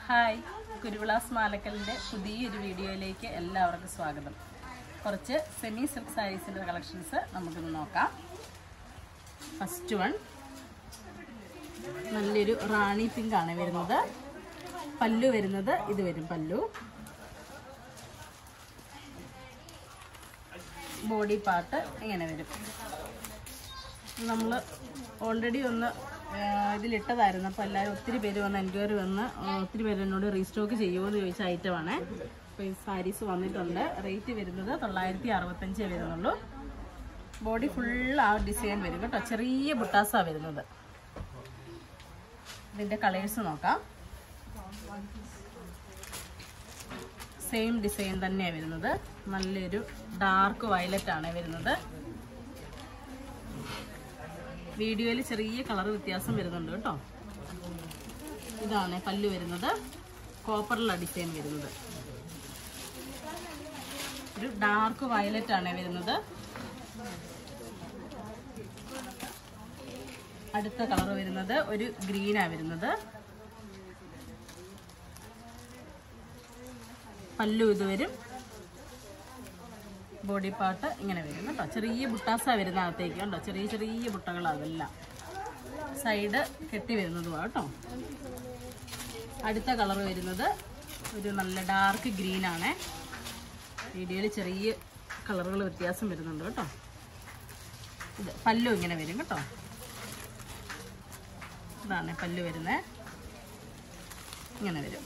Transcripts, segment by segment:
hi കുരുവിളാസ് മാലക്കലിൻ്റെ പുതിയൊരു വീഡിയോയിലേക്ക് എല്ലാവർക്കും സ്വാഗതം കുറച്ച് സെമി സിൽക്ക് സാരീസിൻ്റെ കളക്ഷൻസ് നമുക്കിന്ന് നോക്കാം ഫസ്റ്റ് വൺ നല്ലൊരു റാണി പിങ്ക് ആണ് വരുന്നത് പല്ലു വരുന്നത് ഇത് വരും പല്ലു ബോഡി പാർട്ട് ഇങ്ങനെ വരും നമ്മൾ ഓൾറെഡി ഒന്ന് ആ, ഇതിലിട്ടതായിരുന്നു അപ്പോൾ എല്ലാവരും ഒത്തിരി പേര് വന്ന് എൻക്വയറി വന്ന് ആ, ഒത്തിരി പേര് എന്നോട് റീസ്റ്റോക്ക് ചെയ്യുമോ എന്ന് ചോദിച്ച ഐറ്റമാണ് അപ്പോൾ ഈ സാരീസ് വന്നിട്ടുണ്ട് റേറ്റ് വരുന്നത് തൊള്ളായിരത്തി അറുപത്തഞ്ചേ വരുന്നുള്ളൂ ബോഡി ഫുൾ ആ ഡിസൈൻ വരും കേട്ടോ ചെറിയ ബുട്ടാസാണ് വരുന്നത് ഇതിൻ്റെ കളേഴ്സ് നോക്കാം സെയിം ഡിസൈൻ തന്നെയാണ് വരുന്നത് നല്ലൊരു ഡാർക്ക് വയലറ്റ് ആണ് വരുന്നത് വീഡിയോയിൽ ചെറിയ കളർ വ്യത്യാസം വരുന്നുണ്ട് കേട്ടോ ഇതാണ് പല്ല് വരുന്നത് കോപ്പറിലാണ് ഡിസൈൻ വരുന്നത് ഒരു ഡാർക്ക് വയലറ്റ് ആണ് വരുന്നത് അടുത്ത കളർ വരുന്നത് ഒരു ഗ്രീനാണ് വരുന്നത് പല്ലു ഇത് വരും ബോഡി പാർട്ട് ഇങ്ങനെ വരും കേട്ടോ ചെറിയ ബുട്ടാസ വരുന്ന അകത്തേക്ക് കണ്ടോ ചെറിയ ചെറിയ ബുട്ടകളാണ് അതെല്ലാം സൈഡ് കെട്ടി വരുന്നതുമാണ് കേട്ടോ അടുത്ത കളർ വരുന്നത് ഒരു നല്ല ഡാർക്ക് ഗ്രീൻ ആണ് വീഡിയോയിൽ ചെറിയ കളറുകൾ വ്യത്യാസം വരുന്നുണ്ട് കേട്ടോ ഇത് പല്ലു ഇങ്ങനെ വരും കേട്ടോ ഇതാണ് പല്ലു വരുന്നത് ഇങ്ങനെ വരും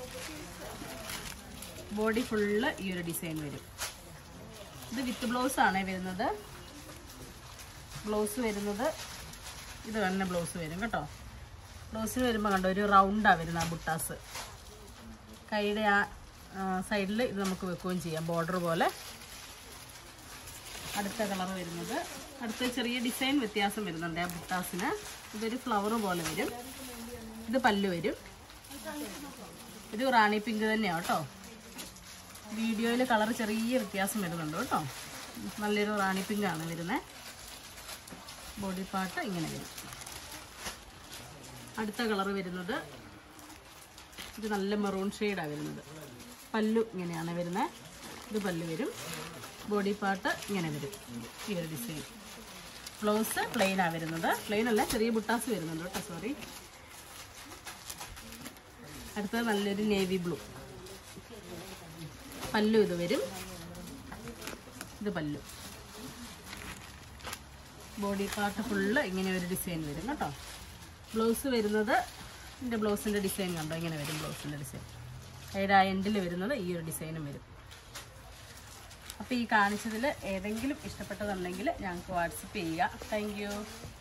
ബോഡി ഫുള്ള് ഈ ഒരു ഡിസൈൻ വരും ഇത് വിത്ത് ബ്ലൗസ് ആണ് വരുന്നത് ബ്ലൗസ് വരുന്നത് ഇത് തന്നെ ബ്ലൗസ് വരും കേട്ടോ ബ്ലൗസിന് വരുമ്പോൾ കണ്ടോ ഒരു റൗണ്ടാണ് വരുന്നത് ആ ബുട്ടാസ് കൈയുടെ ആ സൈഡിൽ ഇത് നമുക്ക് വെക്കുകയും ചെയ്യാം ബോർഡർ പോലെ അടുത്ത കളർ വരുന്നത് അടുത്ത ചെറിയ ഡിസൈൻ വ്യത്യാസം വരുന്നുണ്ട് ആ ബുട്ടാസിന് ഇതൊരു ഫ്ലവർ പോലെ വരും ഇത് പല്ല് വരും ഇത് റാണി പിങ്ക് തന്നെയാണ് കേട്ടോ വീഡിയോയിൽ കളർ ചെറിയ വ്യത്യാസം വരുന്നുണ്ട് കേട്ടോ നല്ലൊരു റാണി പിങ്ക് ആണ് വരുന്നത് ബോഡി പാർട്ട് ഇങ്ങനെ വരും അടുത്ത കളർ വരുന്നത് ഇത് നല്ല മെറൂൺ ഷെയ്ഡാണ് വരുന്നത് പല്ലു ഇങ്ങനെയാണ് വരുന്നത് ഇത് പല്ലു വരും ബോഡി പാർട്ട് ഇങ്ങനെ വരും ഈ ഒരു ഡിസൈൻ ബ്ലൗസ് പ്ലെയിനാണ് വരുന്നത് പ്ലെയിൻ അല്ല ചെറിയ ബുട്ടാസ് വരുന്നുണ്ട് കേട്ടോ സോറി അടുത്തത് നല്ലൊരു നേവി ബ്ലൂ പല്ലു ഇത് വരും ഇത് പല്ലു ബോഡി പാർട്ട് ഫുള്ള് ഇങ്ങനെ ഒരു ഡിസൈൻ വരും കേട്ടോ ബ്ലൗസ് വരുന്നത് എൻ്റെ ബ്ലൗസിൻ്റെ ഡിസൈൻ കണ്ടോ ഇങ്ങനെ വരും ബ്ലൗസിൻ്റെ ഡിസൈൻ അതിൻ്റെ ആ എൻഡിൽ വരുന്നത് ഈ ഒരു ഡിസൈനും വരും അപ്പോൾ ഈ കാണിച്ചതിൽ ഏതെങ്കിലും ഇഷ്ടപ്പെട്ടതുണ്ടെങ്കിൽ ഞങ്ങൾക്ക് വാട്സപ്പ് ചെയ്യുക താങ്ക്